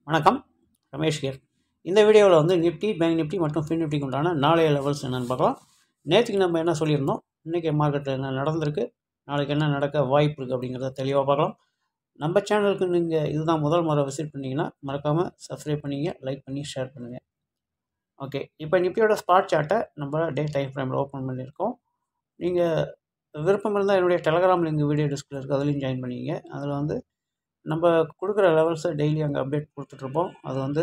வணக்கம் ரமேஷ் ஹியர் இந்த வீடியோவில் வந்து நிஃப்டி பேங்க் நிஃப்டி மற்றும் ஃபின் நிஃப்டிக்கு உண்டான நாளைய லெவல்ஸ் என்னென்னு பார்க்கலாம் நேற்றுக்கு நம்ம என்ன சொல்லியிருந்தோம் இன்றைக்கி மார்க்கெட்டில் என்ன நடந்திருக்கு நாளைக்கு என்ன நடக்க வாய்ப்பு இருக்குது அப்படிங்கிறத தெளிவாக பார்க்கலாம் நம்ம சேனலுக்கு நீங்கள் இதுதான் முதல் முறை விசிட் பண்ணிங்கன்னா மறக்காமல் சப்ஸ்கிரைப் பண்ணிங்க லைக் பண்ணி ஷேர் பண்ணுங்கள் ஓகே இப்போ நிஃப்டியோட ஸ்பாட் சார்ட்டை நம்ம டே டைம் ஃப்ரேமில் ஓப்பன் பண்ணியிருக்கோம் நீங்கள் விருப்பம் இருந்தால் என்னுடைய டெலகிராம் லிங்க் வீடியோ டிஸ்கில் இருக்குது அதுலேயும் ஜாயின் பண்ணிங்க அதில் வந்து நம்ம கொடுக்குற லெவல்ஸை டெய்லி அங்கே அப்டேட் கொடுத்துட்ருப்போம் அது வந்து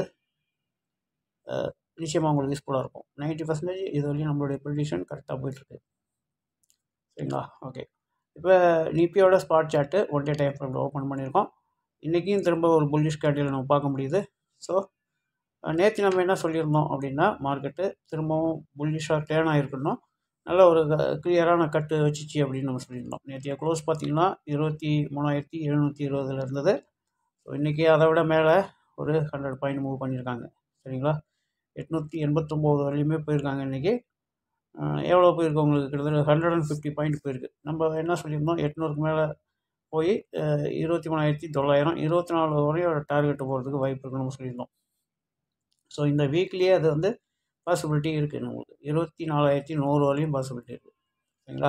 அஹ், நிச்சயமாக உங்களுக்கு யூஸ்ஃபுல்லாக இருக்கும் 90% பர்சன்டேஜ் இது வரையும் நம்மளுடைய ப்ரொடியூஷன் கரெக்டாக போயிட்டுருக்கு சரிங்களா ஓகே இப்போ நிபியோட spot chart one day time ஃப்ரேமில் ஓப்பன் பண்ணியிருக்கோம் இன்றைக்கும் திரும்ப ஒரு புல்லிஷ் கேண்டில் நம்ம பார்க்க முடியுது ஸோ நேற்று நம்ம என்ன சொல்லியிருந்தோம் அப்படின்னா மார்க்கெட்டு திரும்பவும் புல்லிஷாக டேர்ன் ஆகிருக்கணும் நல்ல ஒரு கிளியரான கட்டு வச்சுச்சு அப்படின்னு நம்ம சொல்லியிருந்தோம் நேற்றைய க்ளோஸ் பார்த்திங்கன்னா இருபத்தி மூணாயிரத்தி எழுநூற்றி இருபதுல இருந்தது ஸோ இன்றைக்கி அதை விட மேலே ஒரு ஹண்ட்ரட் பாயிண்ட் மூவ் பண்ணியிருக்காங்க சரிங்களா எட்நூற்றி எண்பத்தொம்போது வரையுமே போயிருக்காங்க இன்றைக்கி எவ்வளோ போயிருக்கு உங்களுக்கு கிட்டத்தட்ட ஹண்ட்ரட் அண்ட் ஃபிஃப்டி பாயிண்ட் போயிருக்கு நம்ம என்ன சொல்லியிருந்தோம் எட்நூறுக்கு மேலே போய் அஹ், இருபத்தி மூணாயிரத்தி தொள்ளாயிரம் இருபத்தி நாலு வரையும் டார்கெட்டு போகிறதுக்கு வாய்ப்பு இருக்குன்னு நம்ம சொல்லியிருந்தோம் ஸோ இந்த வீக்லேயே அது வந்து பாசிபிலிட்டி இருக்குது உங்களுக்கு இருபத்தி நாலாயிரத்தி நூறு வரையும் பாசிபிலிட்டி இருக்குது சரிங்களா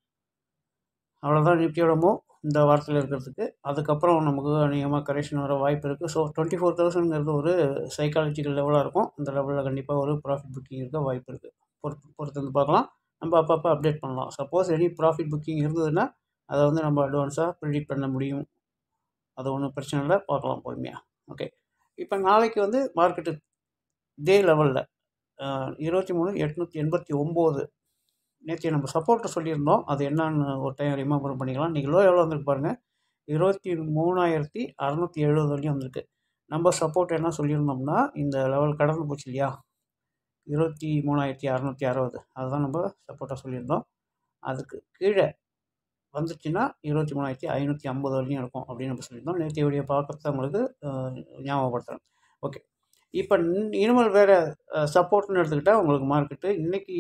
அவ்வளோதான் நிஃப்டியோட மூவ் இந்த வாரத்தில் இருக்கிறதுக்கு அதுக்கப்புறம் நமக்கு அநேகமாக கரெக்ஷன் வர வாய்ப்பு இருக்குது ஸோ டுவெண்ட்டி ஃபோர் தௌசண்ட்ங்கிறது ஒரு சைக்காலஜிக்கல் லெவலாக இருக்கும் இந்த லெவலில் கண்டிப்பாக ஒரு ப்ராஃபிட் புக்கிங் இருக்க வாய்ப்பு இருக்குது பொறுத்து பொறுத்து வந்து பார்க்கலாம் நம்ம அப்பப்போ அப்டேட் பண்ணலாம் சப்போஸ் எனி ப்ராஃபிட் புக்கிங் இருந்ததுன்னா அதை வந்து நம்ம அட்வான்ஸாக ப்ரிடிக்ட் பண்ண முடியும் அது ஒன்றும் பிரச்சனை இல்லை பார்க்கலாம் பொறுமையாக ஓகே இப்போ நாளைக்கு வந்து மார்க்கெட்டு இதே லெவலில் இருபத்தி மூணு எட்நூற்றி எண்பத்தி ஒம்பது நேற்று நம்ம சப்போர்ட்டை சொல்லியிருந்தோம் அது என்னன்னு ஒரு டைம் ரிமெம்பர் பண்ணிக்கலாம் இன்றைக்கி லோ எவ்வளோ வந்திருக்கு பாருங்கள் இருபத்தி மூணாயிரத்தி அறநூற்றி எழுபது வரையும் வந்திருக்கு நம்ம சப்போர்ட் என்ன சொல்லியிருந்தோம்னா இந்த லெவல் கடந்து போச்சு இல்லையா இருபத்தி மூணாயிரத்தி அறநூற்றி அறுபது அதுதான் நம்ம சப்போர்ட்டாக சொல்லியிருந்தோம் அதுக்கு கீழே வந்துச்சுன்னா இருபத்தி மூணாயிரத்தி ஐநூற்றி ஐம்பது வரையும் இருக்கும் அப்படின்னு நம்ம சொல்லியிருந்தோம் நேற்று வீடியோ பார்க்குறது உங்களுக்கு அஹ், ஞாபகப்படுத்துகிறேன் ஓகே இப்போ இனிமேல் வேறு சப்போர்ட்னு எடுத்துக்கிட்டால் உங்களுக்கு மார்க்கெட்டு இன்றைக்கி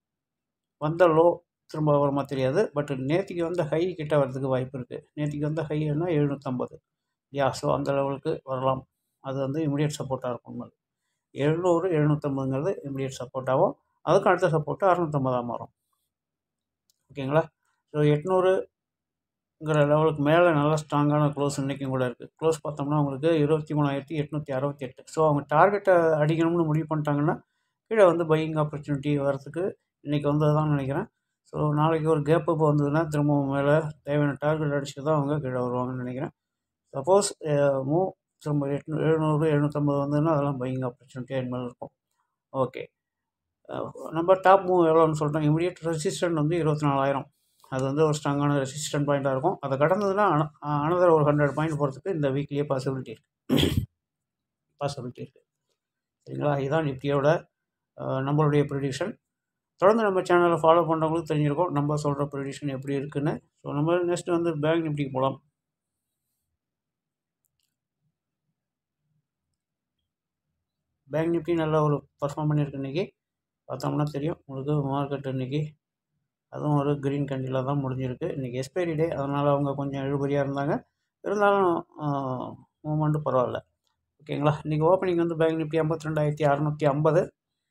வந்த லோ திரும்ப வருமா தெரியாது பட் நேற்றுக்கு வந்த ஹை கிட்ட வரதுக்கு வாய்ப்பு இருக்குது நேற்றுக்கு வந்த ஹை என்ன எழுநூற்றம்பது யா ஸோ அந்த லெவலுக்கு வரலாம் அது வந்து இமிடியட் சப்போர்ட்டாக இருக்கும் உண்மை எழுநூறு எழுநூற்றம்பதுங்கிறது இமிடியட் சப்போர்ட்டாகவும் அதுக்கும் அடுத்த சப்போர்ட்டு அறநூற்றம்பதாக மாறும் ஓகேங்களா ஸோ எட்நூறுங்கிற லெவலுக்கு மேலே நல்ல ஸ்ட்ராங்கான க்ளோஸ் இன்றைக்கும் கூட இருக்குது க்ளோஸ் பார்த்தோம்னா உங்களுக்கு இருபத்தி மூணாயிரத்தி எட்நூற்றி அறுபத்தி எட்டு ஸோ அவங்க டார்கெட்டை அடிக்கணும்னு முடிவு பண்ணிட்டாங்கன்னா கீழே வந்து பையிங் ஆப்பர்ச்சுனிட்டி வரதுக்கு இன்றைக்கி வந்ததுதான் நினைக்கிறேன் ஸோ நாளைக்கு ஒரு கேப் அப் வந்ததுன்னா திரும்பவும் மேலே தேவையான டார்கெட் அடிச்சு தான் அவங்க கீழே வருவாங்கன்னு நினைக்கிறேன் சப்போஸ் மூவ் திரும்ப எட்நூ எழுநூறு எழுநூற்றம்பது வந்ததுன்னா அதெல்லாம் பையிங் ஆப்பர்ச்சுனிட்டியாக இனிமேல் இருக்கும் ஓகே நம்ம டாப் மூவ் எவ்வளோன்னு சொல்லிட்டோம் இமீடியட் ரெசிஸ்டன்ட் வந்து இருபத்தி நாலாயிரம் அது வந்து ஒரு ஸ்ட்ராங்கான ரெசிஸ்டன்ட் பாயிண்ட்டாக இருக்கும் அதை கடந்ததுன்னா அனதர் ஒரு ஹண்ட்ரட் பாயிண்ட் போகிறதுக்கு இந்த வீக்லேயே பாசிபிலிட்டி இருக்குது பாசிபிலிட்டி இருக்குது சரிங்களா இதுதான் நிஃப்டியோட அஹ், நம்மளுடைய ப்ரிடிக்ஷன் தொடர்ந்து நம்ம சேனலை ஃபாலோ பண்ணுறவங்களுக்கு தெரிஞ்சிருக்கும் நம்ம சொல்கிற ப்ரிடிக்ஷன் எப்படி இருக்குன்னு ஸோ நம்ம நெக்ஸ்ட் வந்து பேங்க் நிஃப்டிக்கு போகலாம் பேங்க் நிஃப்டி நல்ல ஒரு பர்ஃபார்ம் பண்ணியிருக்கு இன்றைக்கி பார்த்தோம்னா தெரியும் உங்களுக்கு மார்க்கெட் இன்றைக்கி அதுவும் ஒரு க்ரீன் கண்டியில் தான் முடிஞ்சிருக்கு இன்றைக்கி எக்ஸ்பைரி டே அதனால் அவங்க கொஞ்சம் இழுபறியாக இருந்தாங்க இருந்தாலும் மூமெண்ட்டு பரவாயில்ல ஓகேங்களா இன்றைக்கி ஓப்பனிங் வந்து பேங்க் நிஃப்டி ஐம்பத்தி ரெண்டாயிரத்தி அறநூற்றி ஐம்பது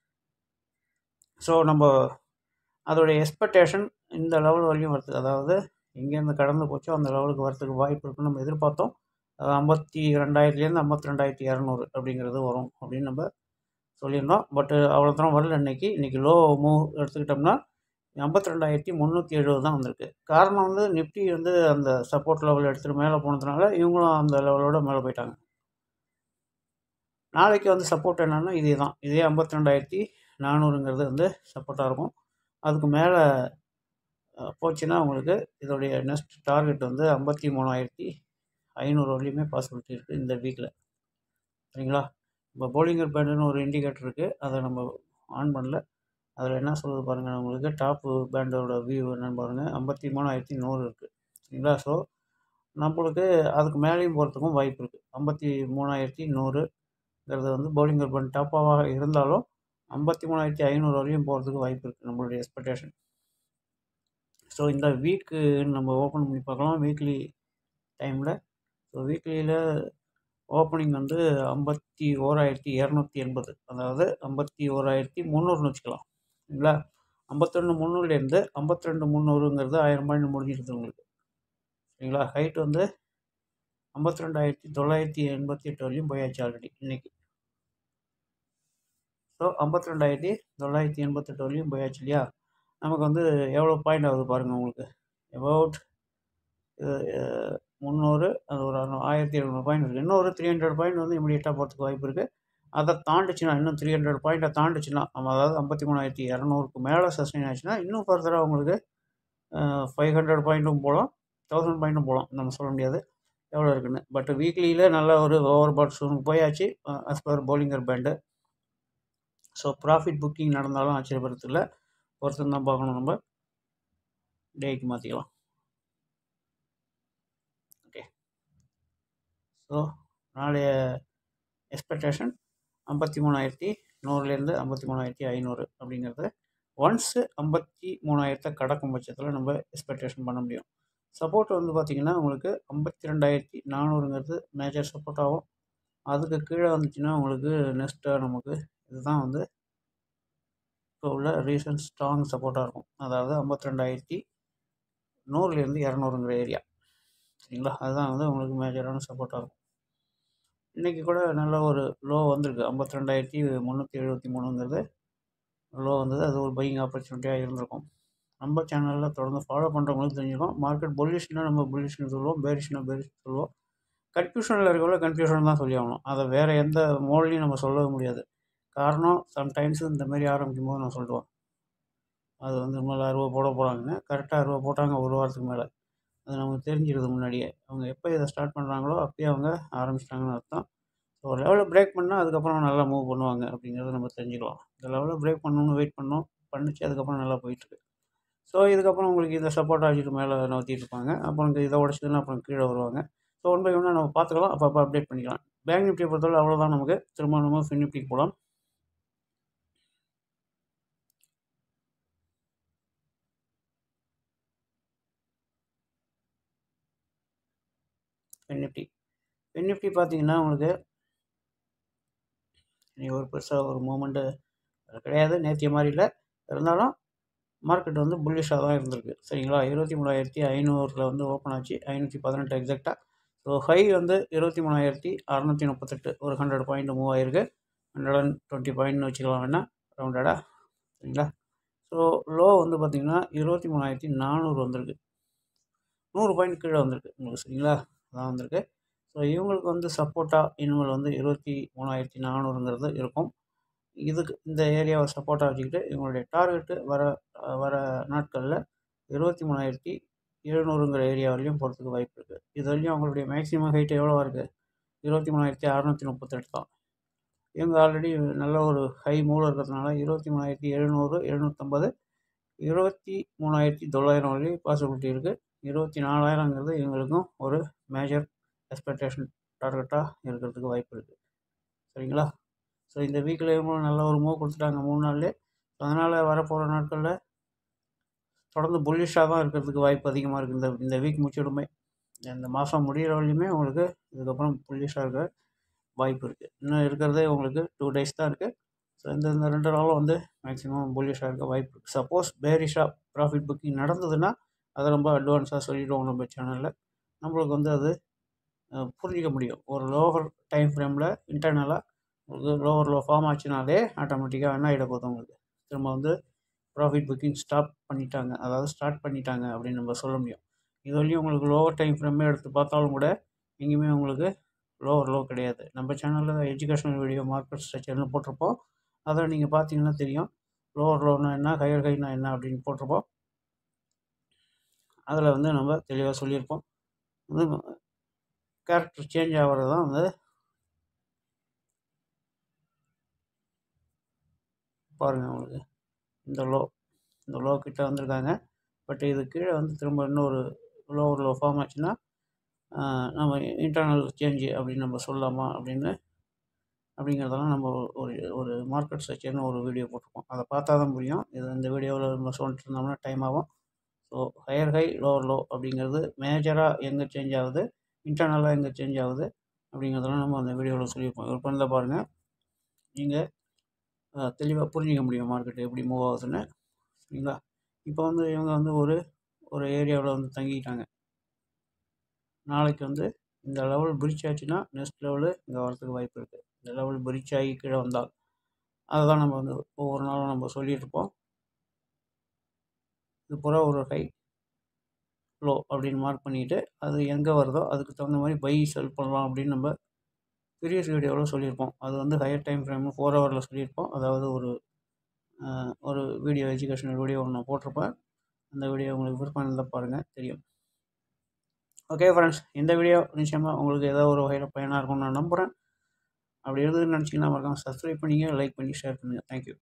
ஸோ நம்ம அதோடைய எக்ஸ்பெக்டேஷன் இந்த லெவல் வரையும் வரதுக்கு அதாவது எங்கேருந்து கடந்து போச்சோ அந்த லெவலுக்கு வரதுக்கு வாய்ப்பு இருக்குன்னு நம்ம எதிர்பார்த்தோம் அது ஐம்பத்தி ரெண்டாயிரத்துலேருந்து ஐம்பத்தி ரெண்டாயிரத்தி இரநூறு அப்படிங்கிறது வரும் அப்படின்னு நம்ம சொல்லியிருந்தோம் பட்டு அவ்வளோ தூரம் வரல இன்னைக்கு இன்றைக்கி லோ மூவ் எடுத்துக்கிட்டோம்னா ஐம்பத்தி ரெண்டாயிரத்தி முந்நூற்றி எழுபது தான் வந்திருக்கு காரணம் வந்து நிஃப்டி வந்து அந்த சப்போர்ட் லெவல் எடுத்துகிட்டு மேலே போனதுனால இவங்களும் அந்த லெவலோட மேலே போயிட்டாங்க நாளைக்கு வந்து சப்போர்ட் என்னென்னா இதே தான் இதே ஐம்பத்தி ரெண்டாயிரத்தி நானூறுங்கிறது வந்து சப்போர்ட்டாக இருக்கும் அதுக்கு மேலே அஹ், போச்சுன்னா உங்களுக்கு இதோடைய நெக்ஸ்ட் டார்கெட் வந்து ஐம்பத்தி மூணாயிரத்தி ஐநூறு வரையுமே பாசிபிலிட்டி இருக்குது இந்த வீக்கில் சரிங்களா இப்போ போலிங்கர் பேண்டுன்னு ஒரு இண்டிகேட்டர் இருக்குது அதை நம்ம ஆன் பண்ணல அதில் என்ன சொல்லுது பாருங்கள் உங்களுக்கு டாப்பு பேண்டோட வியூ என்னென்னு பாருங்கள் ஐம்பத்தி மூணாயிரத்தி நூறு இருக்குது சரிங்களா ஸோ நம்மளுக்கு அதுக்கு மேலேயும் போகிறதுக்கும் வாய்ப்பு இருக்குது ஐம்பத்தி மூணாயிரத்தி நூறுங்கிறது வந்து போலிங்கர் பேண்ட் டாப்பாக இருந்தாலும் ஐம்பத்தி மூணாயிரத்தி ஐநூறு வரையும் போகிறதுக்கு வாய்ப்பு இருக்குது நம்மளுடைய எக்ஸ்பெக்டேஷன் ஸோ இந்த வீக்கு நம்ம ஓப்பன் பண்ணி பார்க்கலாம் வீக்லி டைமில் ஸோ வீக்லியில் ஓப்பனிங் வந்து ஐம்பத்தி ஓராயிரத்தி இரநூத்தி எண்பது அதாவது ஐம்பத்தி ஓராயிரத்தி முந்நூறுன்னு வச்சுக்கலாம் சரிங்களா ஐம்பத்தொன்று முந்நூறுலேருந்து ஐம்பத்தி ரெண்டு முந்நூறுங்கிறது ஆயிரம் பாயிண்ட் முடிஞ்சிருது உங்களுக்கு சரிங்களா ஹைட் வந்து ஐம்பத்தி ரெண்டாயிரத்தி தொள்ளாயிரத்தி எண்பத்தி எட்டு வரையும் போயாச்சு ஆல்ரெடி இன்னைக்கு ஸோ ஐம்பத்தி ரெண்டாயிரத்தி தொள்ளாயிரத்தி எண்பத்தெட்டு வரையும் போயாச்சு இல்லையா நமக்கு வந்து எவ்வளோ பாயிண்ட் ஆகுது பாருங்கள் உங்களுக்கு அபவுட் முந்நூறு அது ஒரு அறு- ஆயிரத்தி எழுநூறு பாயிண்ட் இருக்குது இன்னும் ஒரு த்ரீ ஹண்ட்ரட் பாயிண்ட் வந்து இமீடியட்டாக போகிறதுக்கு வாய்ப்பு இருக்குது அதை தாண்டுச்சுன்னா இன்னும் த்ரீ ஹண்ட்ரட் பாயிண்ட்டை தாண்டுச்சுன்னா நம்ம அதாவது ஐம்பத்தி மூணாயிரத்தி இரநூறுக்கு மேலே சஸ்டெயின் ஆச்சுன்னா இன்னும் ஃபர்தராக உங்களுக்கு ஃபைவ் ஹண்ட்ரட் பாயிண்ட்டும் போகலாம் தௌசண்ட் பாயிண்ட்டும் போகலாம் நம்ம சொல்ல முடியாது எவ்வளோ இருக்குன்னு பட் வீக்லியில் நல்ல ஒரு ஓவர் பாட் சூனுக்கு போயாச்சு as per Bollinger band so profit booking நடந்தாலும் ஆச்சரியப்படுறது இல்லை ஒருத்தன் தான் பார்க்கணும் நம்ம டேக்கு மாற்றிக்கலாம் ஓகே ஸோ நாளைய எக்ஸ்பெக்டேஷன் ஐம்பத்தி மூணாயிரத்தி நூறுலேருந்து ஐம்பத்தி மூணாயிரத்தி ஐநூறு அப்படிங்கிறது ஒன்ஸு ஐம்பத்தி மூணாயிரத்தை கடக்கும் பட்சத்தில் நம்ம எக்ஸ்பெக்டேஷன் பண்ண முடியும் சப்போர்ட் வந்து பார்த்திங்கன்னா உங்களுக்கு ஐம்பத்தி ரெண்டாயிரத்தி நானூறுங்கிறது மேஜர் சப்போர்ட் ஆகும் அதுக்கு கீழே வந்துச்சுன்னா உங்களுக்கு நெக்ஸ்ட்டாக நமக்கு இதுதான் வந்து இப்போ உள்ள ரீசன்ட் ஸ்ட்ராங் சப்போர்ட்டாக இருக்கும் அதாவது ஐம்பத்தி ரெண்டாயிரத்தி நூறுலேருந்து இரநூறுங்கிற ஏரியா சரிங்களா அதுதான் வந்து உங்களுக்கு மேஜரான சப்போர்ட்டாக இருக்கும் இன்றைக்கி கூட நல்ல ஒரு லோ வந்திருக்கு ஐம்பத்தி ரெண்டாயிரத்தி முந்நூற்றி எழுபத்தி மூணுங்கிறது லோ வந்தது அது ஒரு பையிங் ஆப்பர்ச்சுனிட்டியாக இருந்திருக்கும் நம்ம சேனலில் தொடர்ந்து ஃபாலோ பண்ணுறவங்களுக்கு தெரிஞ்சிருக்கும் மார்க்கெட் புல்லிஷ்னா நம்ம புல்லிஷ்னு சொல்லுவோம் பேரிஷ்னா பேரிஷ் சொல்லுவோம் கன்ஃபியூஷனில் இருக்கவங்கள கன்ஃபியூஷன் தான் சொல்லி ஆகணும் அதை வேறு எந்த மோட்லையும் நம்ம சொல்லவே முடியாது காரணம் சம்டைம்ஸ் இந்த மாதிரி ஆரம்பிக்கும் போது நான் சொல்லுவேன் அது வந்து மேலே அறுபது போட போகிறாங்கன்னு கரெக்டாக அறுபது போட்டாங்க ஒரு வாரத்துக்கு மேலே அது நமக்கு தெரிஞ்சிருது முன்னாடியே அவங்க எப்போ இதை ஸ்டார்ட் பண்ணுறாங்களோ அப்பயே அவங்க ஆரம்பிச்சிட்டாங்கன்னு அர்த்தம் ஸோ ஒரு லெவலில் பிரேக் பண்ணால் அதுக்கப்புறம் நல்லா மூவ் பண்ணுவாங்க அப்படிங்கிறத நம்ம தெரிஞ்சுக்கலாம் இந்த லெவலில் பிரேக் பண்ணணும்னு வெயிட் பண்ணோம் பண்ணிச்சு அதுக்கப்புறம் நல்லா போயிட்டுருக்கு ஸோ இதுக்கப்புறம் உங்களுக்கு இந்த சப்போர்ட் ஆகிட்டு மேலே நவுத்திட்டு இருப்பாங்க அப்புறம் இந்த இதை உடச்சதுன்னா அப்புறம் கீழே வருவாங்க ஸோ ஒன் பை ஒன்னாக நம்ம பார்த்துக்கலாம் அப்பப்போ அப்டேட் பண்ணிக்கலாம் பேங்க் நிஃப்டியை பொறுத்தவரை அவ்வளோதான் நமக்கு திரும்ப நம்ம ஃபின் நிஃப்டிக்கு போகலாம் ஃபின் நிஃப்டி ஃபின் நிஃப்டி பார்த்தீங்கன்னா உங்களுக்கு நீ ஒரு பெருசாக ஒரு மூமெண்ட்டு கிடையாது நேத்திய மாதிரி இல்லை இருந்தாலும் மார்க்கெட் வந்து புல்லிஷாக தான் இருந்திருக்கு சரிங்களா இருபத்தி மூணாயிரத்தி ஐநூறில் வந்து ஓப்பன் ஆச்சு ஐநூற்றி பதினெட்டு எக்ஸாக்டாக ஸோ ஹை வந்து இருபத்தி மூணாயிரத்தி அறநூற்றி முப்பத்தெட்டு ஒரு ஹண்ட்ரட் பாயிண்ட் மூவ் ஆயிருக்கு ஹண்ட்ரட் அண்ட் டுவெண்ட்டி பாயிண்ட்னு வச்சுக்கலாம் வேணா ரவுண்டடாக சரிங்களா ஸோ லோ வந்து பார்த்திங்கன்னா இருபத்தி மூணாயிரத்தி நானூறு வந்திருக்கு நூறு பாயிண்ட் கீழே வந்திருக்கு உங்களுக்கு சரிங்களா அதான் வந்திருக்கு ஸோ இவங்களுக்கு வந்து சப்போர்ட்டாக இனிமேல் வந்து இருபத்தி மூணாயிரத்தி நானூறுங்கிறது இருக்கும் இதுக்கு இந்த ஏரியாவை சப்போர்ட்டாக வச்சுக்கிட்டு இவங்களுடைய டார்கெட்டு வர வர நாட்களில் இருபத்தி மூணாயிரத்தி எழுநூறுங்கிற ஏரியா வரையும் போகிறதுக்கு வாய்ப்பு இருக்குது இது வரையும் அவங்களுடைய மேக்ஸிமம் ஹைட் எவ்வளோ இருக்குது இருபத்தி மூணாயிரத்தி அறநூற்றி முப்பத்தெட்டு தான் இவங்க ஆல்ரெடி நல்ல ஒரு ஹை மூலம் இருக்கிறதுனால இருபத்தி மூணாயிரத்தி எழுநூறு எழுநூற்றம்பது இருபத்தி மூணாயிரத்தி தொள்ளாயிரம் வரையும் பாசிபிலிட்டி இருக்குது இருபத்தி நாலாயிரங்கிறது இவங்களுக்கும் ஒரு மேஜர் எக்ஸ்பெக்டேஷன் டார்கெட்டாக இருக்கிறதுக்கு வாய்ப்பு இருக்குது சரிங்களா ஸோ இந்த வீக்கில் இவங்களும் நல்ல ஒரு மூவ் கொடுத்துட்டாங்க மூணு நாள்லேயே அதனால் வரப்போகிற நாட்களில் தொடர்ந்து புல்லிஷாக தான் இருக்கிறதுக்கு வாய்ப்பு அதிகமாக இருக்குது இந்த இந்த வீக் முடிச்சிடுமே இந்த மாதம் முடிகிற வரையுமே உங்களுக்கு இதுக்கப்புறம் புல்லிஷாக இருக்க வாய்ப்பு இருக்குது இன்னும் இருக்கிறதே உங்களுக்கு டூ டேஸ் தான் இருக்குது ஸோ இந்த இந்த ரெண்டு நாளும் வந்து மேக்ஸிமம் புல்லிஷாக இருக்க வாய்ப்பு இருக்குது சப்போஸ் பேரிஷாக ப்ராஃபிட் புக்கிங் நடந்ததுன்னா அதை ரொம்ப அட்வான்ஸாக சொல்லிவிடுவோம் நம்ம சேனலில் நம்மளுக்கு வந்து அது அஹ், புரிஞ்சிக்க முடியும் ஒரு லோவர் டைம் ஃப்ரேமில் இன்டர்னலாக உங்களுக்கு லோவர் லோ ஃபார்ம் ஆச்சுனாலே ஆட்டோமேட்டிக்காக என்ன ஆகிட போகுது உங்களுக்கு திரும்ப வந்து ப்ராஃபிட் புக்கிங் ஸ்டாப் பண்ணிட்டாங்க அதாவது ஸ்டார்ட் பண்ணிட்டாங்க அப்படின்னு நம்ம சொல்ல முடியும் இது வரையும் உங்களுக்கு லோவர் டைம் ஃப்ரேமே எடுத்து பார்த்தாலும் கூட எங்கேயுமே உங்களுக்கு லோவர் லோ கிடையாது நம்ம சேனலில் எஜுகேஷனல் வீடியோ மார்க்கெட் ஸ்ட்ரக்சர்னு போட்டிருப்போம் அதை நீங்கள் பார்த்தீங்கன்னா தெரியும் லோவர் லோனா என்ன ஹையர் ஹைனா என்ன அப்படின்னு போட்டிருப்போம் அதில் வந்து நம்ம தெளிவாக சொல்லியிருப்போம் வந்து கேரக்டர் சேஞ்ச் ஆகிறது தான் வந்து பாருங்கள் உங்களுக்கு இந்த லோ இந்த லோ கிட்ட வந்திருக்காங்க பட் இது கீழே வந்து திரும்ப இன்னொரு லோவர் லோ ஃபார்ம் ஆச்சுன்னா ஆஹ், நம்ம இன்டர்னல் சேஞ்சு அப்படின்னு நம்ம சொல்லலாமா அப்படின்னு அப்படிங்கிறதெல்லாம் நம்ம ஒரு ஒரு மார்க்கெட் ஸ்ட்ரக்சர்னு ஒரு வீடியோ போட்டிருப்போம் அதை பார்த்தா தான் புரியும் இது இந்த வீடியோவில் நம்ம சொல்லிட்டு இருந்தோம்னா டைம் ஆகும் so higher high lower low அப்படிங்கிறது மேஜராக எங்கே சேஞ்ச் ஆகுது இன்டர்னலாக எங்கே சேஞ்ச் ஆகுது அப்படிங்கிறதெல்லாம் நம்ம அந்த வீடியோவில் சொல்லியிருப்போம் விற்பனை இருந்தால் பாருங்கள் நீங்கள் தெளிவாக புரிஞ்சிக்க முடியும் மார்க்கெட் எப்படி மூவ் ஆகுதுன்னு சரிங்களா இப்போ வந்து இவங்க வந்து ஒரு ஒரு ஏரியாவில் வந்து தங்கிட்டாங்க நாளைக்கு வந்து இந்த லெவல் பிரிட்ஜ் ஆச்சுன்னா நெக்ஸ்ட் லெவலு இங்கே வரதுக்கு வாய்ப்பு இருக்குது இந்த லெவல் பிரிட்ஜ் ஆகி கீழே வந்தால் அதை தான் நம்ம வந்து ஒவ்வொரு நாளும் நம்ம சொல்லிகிட்ருப்போம் இது பூரா ஒரு ஹை லோ அப்படின்னு மார்க் பண்ணிவிட்டு அது எங்கே வருதோ அதுக்கு தகுந்த மாதிரி பை செல் பண்ணலாம் அப்படின்னு நம்ம ப்ரீவியஸ் வீடியோவில் சொல்லியிருப்போம் அது வந்து ஹையர் டைம் ஃப்ரேம் ஃபோர் ஹவரில் சொல்லியிருப்போம் அதாவது ஒரு ஒரு வீடியோ எஜுகேஷனல் வீடியோ ஒன்று நான் போட்டிருப்பேன் அந்த வீடியோ உங்களுக்கு விருப்பம் இருந்தால் பாருங்கள் தெரியும் ஓகே ஃப்ரெண்ட்ஸ் இந்த வீடியோ நிச்சயமாக உங்களுக்கு ஏதோ ஒரு வகையில் பயனாக இருக்கும்னு நான் நம்புகிறேன் அப்படி இருந்ததுன்னு நினச்சிங்கன்னா மறக்காம சப்ஸ்கிரைப் பண்ணிங்க லைக் பண்ணி ஷேர் பண்ணுங்கள் தேங்க்யூ